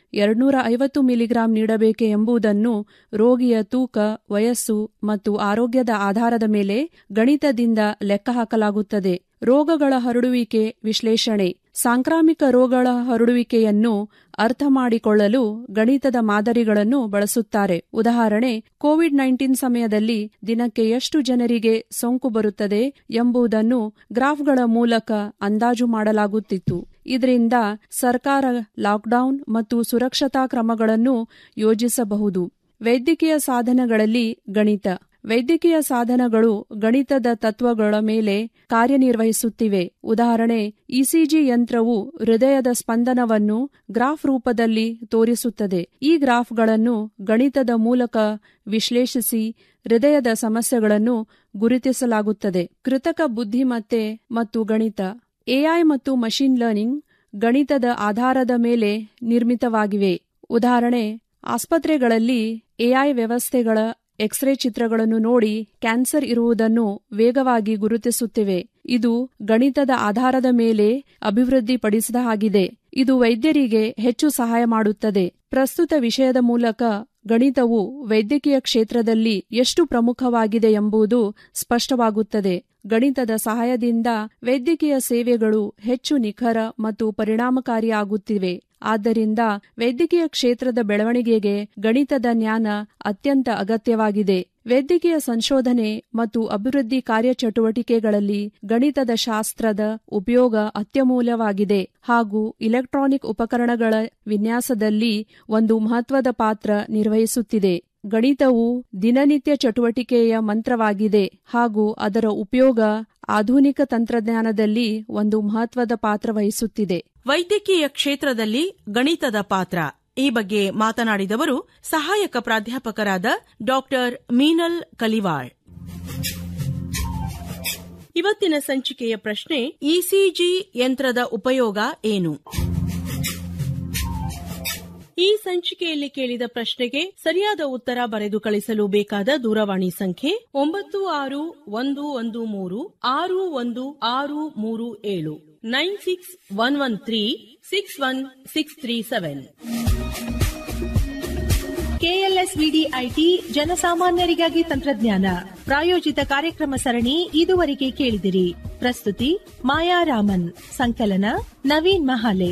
ಎರಡ್ನೂರ ಐವತ್ತು ಮಿಲಿಗ್ರಾಂ ನೀಡಬೇಕೆ ಎಂಬುದನ್ನು ರೋಗಿಯ ತೂಕ ವಯಸ್ಸು ಮತ್ತು ಆರೋಗ್ಯದ ಆಧಾರದ ಮೇಲೆ ಗಣಿತದಿಂದ ಲೆಕ್ಕಹಾಕಲಾಗುತ್ತದೆ ರೋಗಗಳ ಹರಡುವಿಕೆ ವಿಶ್ಲೇಷಣೆ ಸಾಂಕ್ರಾಮಿಕ ರೋಗಗಳ ಹರಡುವಿಕೆಯನ್ನು ಅರ್ಥ ಮಾಡಿಕೊಳ್ಳಲು ಗಣಿತದ ಮಾದರಿಗಳನ್ನು ಬಳಸುತ್ತಾರೆ ಉದಾಹರಣೆ ಕೋವಿಡ್ ನೈನ್ಟೀನ್ ಸಮಯದಲ್ಲಿ ದಿನಕ್ಕೆ ಎಷ್ಟು ಜನರಿಗೆ ಸೋಂಕು ಬರುತ್ತದೆ ಎಂಬುದನ್ನು ಗ್ರಾಫ್ಗಳ ಮೂಲಕ ಅಂದಾಜು ಮಾಡಲಾಗುತ್ತಿತ್ತು ಇದರಿಂದ ಸರ್ಕಾರ ಲಾಕ್ಡೌನ್ ಮತ್ತು ಸುರಕ್ಷತಾ ಕ್ರಮಗಳನ್ನು ಯೋಜಿಸಬಹುದು ವೈದ್ಯಕೀಯ ಸಾಧನಗಳಲ್ಲಿ ಗಣಿತ ವೈದ್ಯಕೀಯ ಸಾಧನಗಳು ಗಣಿತದ ತತ್ವಗಳ ಮೇಲೆ ಕಾರ್ಯನಿರ್ವಹಿಸುತ್ತಿವೆ ಉದಾಹರಣೆ ಇಸಿಜಿ ಯಂತ್ರವು ಹೃದಯದ ಸ್ಪಂದನವನ್ನು ಗ್ರಾಫ್ ರೂಪದಲ್ಲಿ ತೋರಿಸುತ್ತದೆ ಈ ಗ್ರಾಫ್ಗಳನ್ನು ಗಣಿತದ ಮೂಲಕ ವಿಶ್ಲೇಷಿಸಿ ಹೃದಯದ ಸಮಸ್ಯೆಗಳನ್ನು ಗುರುತಿಸಲಾಗುತ್ತದೆ ಕೃತಕ ಬುದ್ಧಿಮತ್ತೆ ಮತ್ತು ಗಣಿತ ಎಐ ಮತ್ತು ಮಷಿನ್ ಲರ್ನಿಂಗ್ ಗಣಿತದ ಆಧಾರದ ಮೇಲೆ ನಿರ್ಮಿತವಾಗಿವೆ ಉದಾಹರಣೆ ಆಸ್ಪತ್ರೆಗಳಲ್ಲಿ ಎಐ ವ್ಯವಸ್ಥೆಗಳ ಎಕ್ಸ್ರೇ ಚಿತ್ರಗಳನ್ನು ನೋಡಿ ಕ್ಯಾನ್ಸರ್ ಇರುವುದನ್ನು ವೇಗವಾಗಿ ಗುರುತಿಸುತ್ತಿವೆ ಇದು ಗಣಿತದ ಆಧಾರದ ಮೇಲೆ ಅಭಿವೃದ್ಧಿಪಡಿಸಿದ ಹಾಗಿದೆ ಇದು ವೈದ್ಯರಿಗೆ ಹೆಚ್ಚು ಸಹಾಯ ಮಾಡುತ್ತದೆ ಪ್ರಸ್ತುತ ವಿಷಯದ ಮೂಲಕ ಗಣಿತವು ವೈದ್ಯಕೀಯ ಕ್ಷೇತ್ರದಲ್ಲಿ ಎಷ್ಟು ಪ್ರಮುಖವಾಗಿದೆ ಎಂಬುದು ಸ್ಪಷ್ಟವಾಗುತ್ತದೆ ಗಣಿತದ ಸಹಾಯದಿಂದ ವೈದ್ಯಕೀಯ ಸೇವೆಗಳು ಹೆಚ್ಚು ನಿಖರ ಮತ್ತು ಪರಿಣಾಮಕಾರಿಯಾಗುತ್ತಿವೆ ಆದ್ದರಿಂದ ವೈದ್ಯಕೀಯ ಕ್ಷೇತ್ರದ ಬೆಳವಣಿಗೆಗೆ ಗಣಿತದ ಜ್ಞಾನ ಅತ್ಯಂತ ಅಗತ್ಯವಾಗಿದೆ ವೈದ್ಯಕೀಯ ಸಂಶೋಧನೆ ಮತ್ತು ಅಭಿವೃದ್ಧಿ ಕಾರ್ಯಚಟುವಟಿಕೆಗಳಲ್ಲಿ ಗಣಿತದ ಶಾಸ್ತ್ರದ ಉಪಯೋಗ ಅತ್ಯಮೂಲ್ಯವಾಗಿದೆ ಹಾಗೂ ಇಲೆಕ್ಟ್ರಾನಿಕ್ ಉಪಕರಣಗಳ ವಿನ್ಯಾಸದಲ್ಲಿ ಒಂದು ಮಹತ್ವದ ಪಾತ್ರ ನಿರ್ವಹಿಸುತ್ತಿದೆ ಗಣಿತವು ದಿನನಿತ್ಯ ಚಟುವಟಿಕೆಯ ಮಂತ್ರವಾಗಿದೆ ಹಾಗೂ ಅದರ ಉಪಯೋಗ ಆಧುನಿಕ ತಂತ್ರಜ್ಞಾನದಲ್ಲಿ ಒಂದು ಮಹತ್ವದ ಪಾತ್ರ ವಹಿಸುತ್ತಿದೆ ವೈದ್ಯಕೀಯ ಕ್ಷೇತ್ರದಲ್ಲಿ ಗಣಿತದ ಪಾತ್ರ ಈ ಬಗ್ಗೆ ಮಾತನಾಡಿದವರು ಸಹಾಯಕ ಪ್ರಾಧ್ಯಾಪಕರಾದ ಡಾಕ್ಟರ್ ಮೀನಲ್ ಕಲಿವಾಳ್ ಇವತ್ತಿನ ಸಂಚಿಕೆಯ ಪ್ರಶ್ನೆ ಇಸಿಜಿ ಯಂತ್ರದ ಉಪಯೋಗ ಏನು ಈ ಸಂಚಿಕೆಯಲ್ಲಿ ಕೇಳಿದ ಪ್ರಶ್ನೆಗೆ ಸರಿಯಾದ ಉತ್ತರ ಬರೆದು ಕಳಿಸಲು ಬೇಕಾದ ದೂರವಾಣಿ ಸಂಖ್ಯೆ ಒಂಬತ್ತು ಆರು ಒಂದು ಒಂದು ಮೂರು ಆರು ಒಂದು ಆರು ಮೂರು ಏಳು nine six one one three six one six three seven KLSVDIT ಜನಸಾಮಾನ್ಯರಿಗಾಗಿ ತಂತ್ರಜ್ಞಾನ ಪ್ರಾಯೋಜಿತ ಕಾರ್ಯಕ್ರಮ ಸರಣಿ ಇದುವರೆಗೆ ಕೇಳಿದಿರಿ ಪ್ರಸ್ತುತಿ ಮಾಯಾ ರಾಮನ್ ಸಂಕಲನ ನವೀನ್ ಮಹಾಲೆ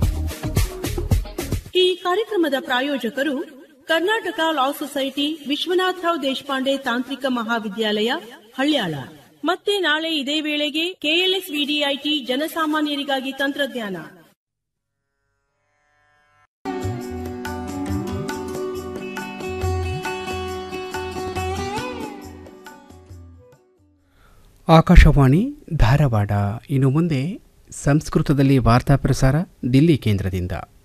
ಈ ಕಾರ್ಯಕ್ರಮದ ಪ್ರಾಯೋಜಕರು ಕರ್ನಾಟಕ ಲಾ ಸೊಸೈಟಿ ವಿಶ್ವನಾಥರಾವ್ ದೇಶಪಾಂಡೆ ತಾಂತ್ರಿಕ ಮಹಾವಿದ್ಯಾಲಯ ಹಳ್ಯಾಳ ಮತ್ತೆ ನಾಳೆ ಇದೇ ವೇಳೆಗೆ ಕೆಎಲ್ಎಸ್ ವಿಡಿಐಟಿ ಜನಸಾಮಾನ್ಯರಿಗಾಗಿ ತಂತ್ರಜ್ಞಾನ ಆಕಾಶವಾಣಿ ಧಾರವಾಡ ಇನ್ನು ಮುಂದೆ ಸಂಸ್ಕೃತದಲ್ಲಿ ವಾರ್ತಾ ಪ್ರಸಾರ ದಿಲ್ಲಿ ಕೇಂದ್ರದಿಂದ